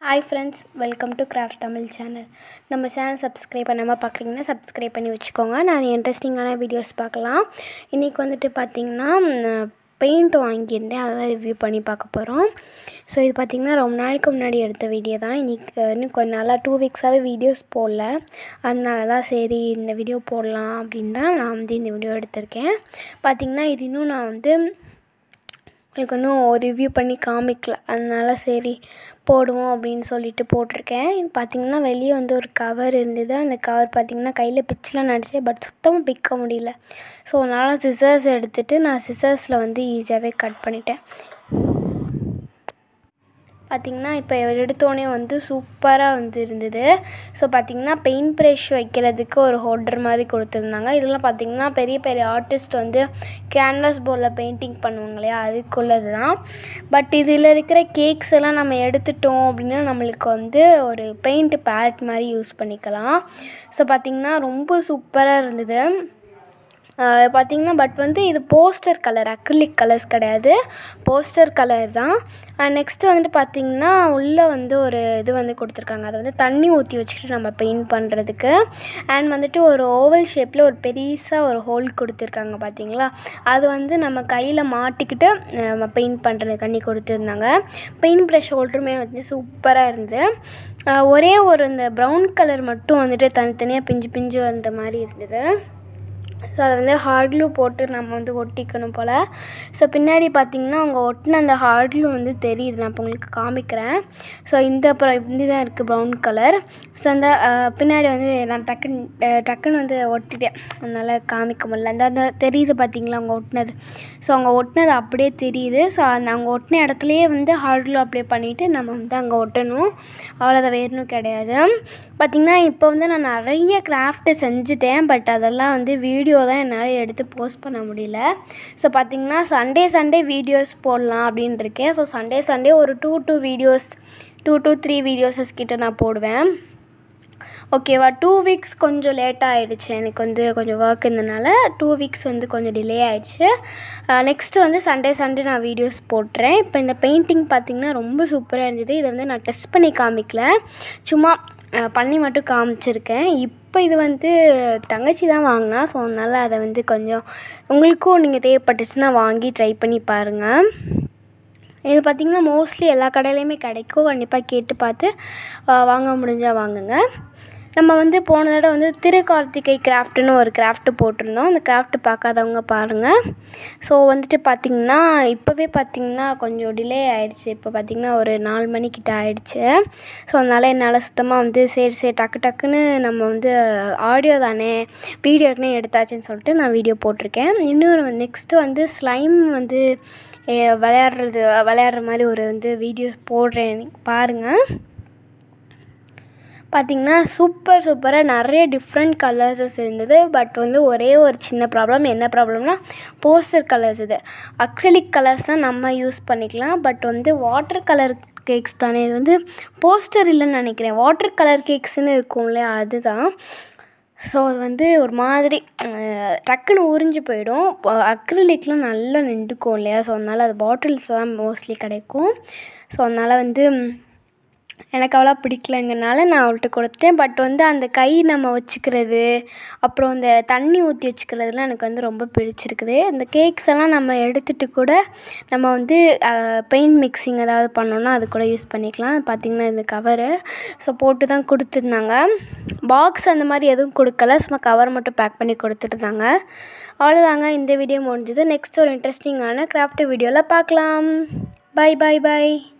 hi friends welcome to craft Tamil channel நம்ம channel subscribe பண்ணாமல் பார்க்குறீங்கன்னா சப்ஸ்கிரைப் பண்ணி வச்சுக்கோங்க நான் இன்ட்ரெஸ்டிங்கான வீடியோஸ் பார்க்கலாம் இன்றைக்கி வந்துட்டு பார்த்திங்கன்னா பெயிண்ட் வாங்கியிருந்தேன் அதை தான் ரிவ்யூ பண்ணி பார்க்க போகிறோம் ஸோ இது பார்த்திங்கன்னா ரொம்ப நாளைக்கு முன்னாடி எடுத்த வீடியோ தான் இன்றைக்கி இன்னும் கொஞ்ச நாளாக டூ வீக்ஸாகவே வீடியோஸ் போடல அதனால தான் சரி இந்த வீடியோ போடலாம் அப்படின்னு தான் நான் வந்து இந்த வீடியோ எடுத்திருக்கேன் பார்த்திங்கன்னா இது இன்னும் நான் வந்து உங்களுக்கு இன்னும் ரிவ்யூ பண்ணி காமிக்கல அதனால சரி போடுவோம் அப்படின்னு சொல்லிட்டு போட்டிருக்கேன் இது பார்த்திங்கன்னா வெளியே வந்து ஒரு கவர் இருந்தது அந்த கவர் பார்த்திங்கன்னா கையில் பிச்செலாம் நடிச்சேன் பட் சுத்தமாக பிக்க முடியல ஸோ அதனால் சிசர்ஸ் எடுத்துகிட்டு நான் சிசர்ஸில் வந்து ஈஸியாகவே கட் பண்ணிட்டேன் பார்த்திங்கன்னா இப்போ எடுத்தோடனே வந்து சூப்பராக வந்து இருந்தது ஸோ பார்த்திங்கன்னா பெயிண்ட் ப்ரஷ் வைக்கிறதுக்கு ஒரு ஹோல்டர் மாதிரி கொடுத்துருந்தாங்க இதெல்லாம் பார்த்திங்கன்னா பெரிய பெரிய ஆர்டிஸ்ட் வந்து கேன்வாஸ் போர்டில் பெயிண்டிங் பண்ணுவாங்க இல்லையா அதுக்குள்ளது தான் பட் இதில் இருக்கிற கேக்ஸ் எல்லாம் நம்ம எடுத்துட்டோம் அப்படின்னா நம்மளுக்கு வந்து ஒரு பெயிண்ட் பேலட் மாதிரி யூஸ் பண்ணிக்கலாம் ஸோ பார்த்திங்கன்னா ரொம்ப சூப்பராக இருந்தது பார்த்திங்கன்னா பட் வந்து இது போஸ்டர் கலர் அக்ரிலிக் கலர்ஸ் கிடையாது போஸ்டர் கலர் தான் நெக்ஸ்ட்டு வந்துட்டு பார்த்திங்கன்னா உள்ளே வந்து ஒரு இது வந்து கொடுத்துருக்காங்க அதை வந்து தண்ணி ஊற்றி வச்சுட்டு நம்ம பெயிண்ட் பண்ணுறதுக்கு அண்ட் வந்துட்டு ஒரு ஓவல் ஷேப்பில் ஒரு பெருசாக ஒரு ஹோல் கொடுத்துருக்காங்க பார்த்திங்களா அது வந்து நம்ம கையில் மாட்டிக்கிட்டு நம்ம பெயிண்ட் பண்ணுறதுக்காண்டி கொடுத்துருந்தாங்க பெயிண்ட் ப்ரஷ் ஹோல்டருமே வந்து சூப்பராக இருந்தது ஒரே ஒரு இந்த ப்ரௌன் கலர் மட்டும் வந்துட்டு தனித்தனியாக பிஞ்சு பிஞ்சு வந்த மாதிரி இருந்தது ஸோ அதை வந்து ஹார்ட்லூ போட்டு நம்ம வந்து ஒட்டிக்கணும் போல் ஸோ பின்னாடி பார்த்திங்கன்னா அவங்க ஒட்டின அந்த ஹார்ட்லூ வந்து தெரியுது நான் இப்போ உங்களுக்கு காமிக்கிறேன் ஸோ இந்த அப்புறம் இப்படி தான் இருக்குது ப்ரௌன் கலர் ஸோ அந்த பின்னாடி வந்து நான் டக்குன்னு டக்குன்னு வந்து ஒட்டிட்டேன் அதனால் காமிக்க முடியல அந்த அந்த தெரியுது பார்த்திங்களா அவங்க ஒட்டினது ஸோ அவங்க ஒட்டினது அப்படியே தெரியுது ஸோ அந்த அவங்க ஒட்டின இடத்துலையே வந்து ஹார்ட்லூ அப்ளை பண்ணிவிட்டு நம்ம வந்து அங்கே ஒட்டணும் அவ்வளோதான் வேறணும் கிடையாது பார்த்திங்கன்னா இப்போ வந்து நான் நிறைய கிராஃப்ட்டு செஞ்சுட்டேன் பட் அதெல்லாம் வந்து வீடியோ தான் என்னால் எடுத்து போஸ்ட் பண்ண முடியல ஸோ பார்த்திங்கன்னா சண்டே சண்டே வீடியோஸ் போடலாம் அப்படின்னு இருக்கேன் ஸோ சண்டே சண்டே ஒரு two two videos two two three வீடியோஸஸ் கிட்ட நான் போடுவேன் ஓகேவா டூ வீக்ஸ் கொஞ்சம் லேட்டாக ஆகிடுச்சு எனக்கு வந்து கொஞ்சம் ஒர்க் இருந்தனால டூ வீக்ஸ் வந்து கொஞ்சம் டிலே ஆகிடுச்சு நெக்ஸ்ட்டு வந்து சண்டே சண்டே நான் வீடியோஸ் போட்டுறேன் இப்போ இந்த பெயிண்டிங் பார்த்திங்கன்னா ரொம்ப சூப்பராக இருந்தது இதை வந்து நான் டெஸ்ட் பண்ணி காமிக்கல சும்மா பண்ணி மட்டும் காமிச்சிருக்கேன் இப்போ இது வந்து தங்கச்சி தான் வாங்கினா ஸோ அதனால் அதை வந்து கொஞ்சம் உங்களுக்கும் நீங்கள் தேவைப்பட்டுச்சுன்னா வாங்கி ட்ரை பண்ணி பாருங்கள் இது பார்த்திங்கன்னா மோஸ்ட்லி எல்லா கடையிலையுமே கிடைக்கும் கண்டிப்பாக கேட்டு பார்த்து வாங்க முடிஞ்சால் வாங்குங்க நம்ம வந்து போன தடவை வந்து திருக்கார்த்திகை கிராஃப்ட்டுன்னு ஒரு கிராஃப்ட்டு போட்டிருந்தோம் அந்த கிராஃப்ட்டு பார்க்காதவங்க பாருங்கள் ஸோ வந்துட்டு பார்த்திங்கன்னா இப்போவே பார்த்திங்கன்னா கொஞ்சம் டிலே ஆகிடுச்சு இப்போ பார்த்திங்கன்னா ஒரு நாலு மணிக்கிட்ட ஆகிடுச்சு ஸோ அதனால் என்னால் சுத்தமாக வந்து சரி சரி டக்கு டக்குன்னு நம்ம வந்து ஆடியோ தானே வீடியோ ஏற்கனவே எடுத்தாச்சுன்னு சொல்லிட்டு நான் வீடியோ போட்டிருக்கேன் இன்னும் நெக்ஸ்ட்டு வந்து ஸ்லைம் வந்து விளையாடுறது விளையாடுற மாதிரி ஒரு வந்து வீடியோஸ் போடுறேன் பாருங்கள் பார்த்திங்கன்னா சூப்பர் சூப்பராக நிறைய டிஃப்ரெண்ட் கலர்ஸஸ் இருந்தது பட் வந்து ஒரே ஒரு சின்ன ப்ராப்ளம் என்ன ப்ராப்ளம்னா போஸ்டர் கலர்ஸ் இது அக்ரிலிக் கலர்ஸ்னால் நம்ம யூஸ் பண்ணிக்கலாம் பட் வந்து வாட்டர் கலர் கேக்ஸ் தானே இது வந்து போஸ்டர் இல்லைன்னு நினைக்கிறேன் வாட்டர் கலர் கேக்ஸ்னு இருக்கும் இல்லையா அதுதான் ஸோ அது வந்து ஒரு மாதிரி டக்குன்னு உறிஞ்சு போயிடும் அக்ரிலிக்லாம் நல்லா நின்றுக்கும் இல்லையா ஸோ அதனால் அது பாட்டில்ஸ் தான் மோஸ்ட்லி கிடைக்கும் ஸோ அதனால் வந்து எனக்கு அவ்வளோ பிடிக்கலங்கிறனால நான் அவள்கிட்ட கொடுத்துட்டேன் பட் வந்து அந்த கை நம்ம வச்சுக்கிறது அப்புறம் இந்த தண்ணி ஊற்றி வச்சுக்கிறதுலாம் எனக்கு வந்து ரொம்ப பிடிச்சிருக்குது இந்த கேக்ஸ் எல்லாம் நம்ம எடுத்துகிட்டு கூட நம்ம வந்து பெயிண்ட் மிக்சிங் ஏதாவது பண்ணோன்னா அது கூட யூஸ் பண்ணிக்கலாம் பார்த்திங்கன்னா இந்த கவரு ஸோ போட்டு தான் கொடுத்துருந்தாங்க பாக்ஸ் அந்த மாதிரி எதுவும் கொடுக்கல சும்மா கவர் மட்டும் பேக் பண்ணி கொடுத்துருந்தாங்க அவ்வளோதாங்க இந்த வீடியோ முடிஞ்சது நெக்ஸ்ட் ஒரு இன்ட்ரெஸ்டிங்கான கிராஃப்ட் வீடியோவில் பார்க்கலாம் பை பை பை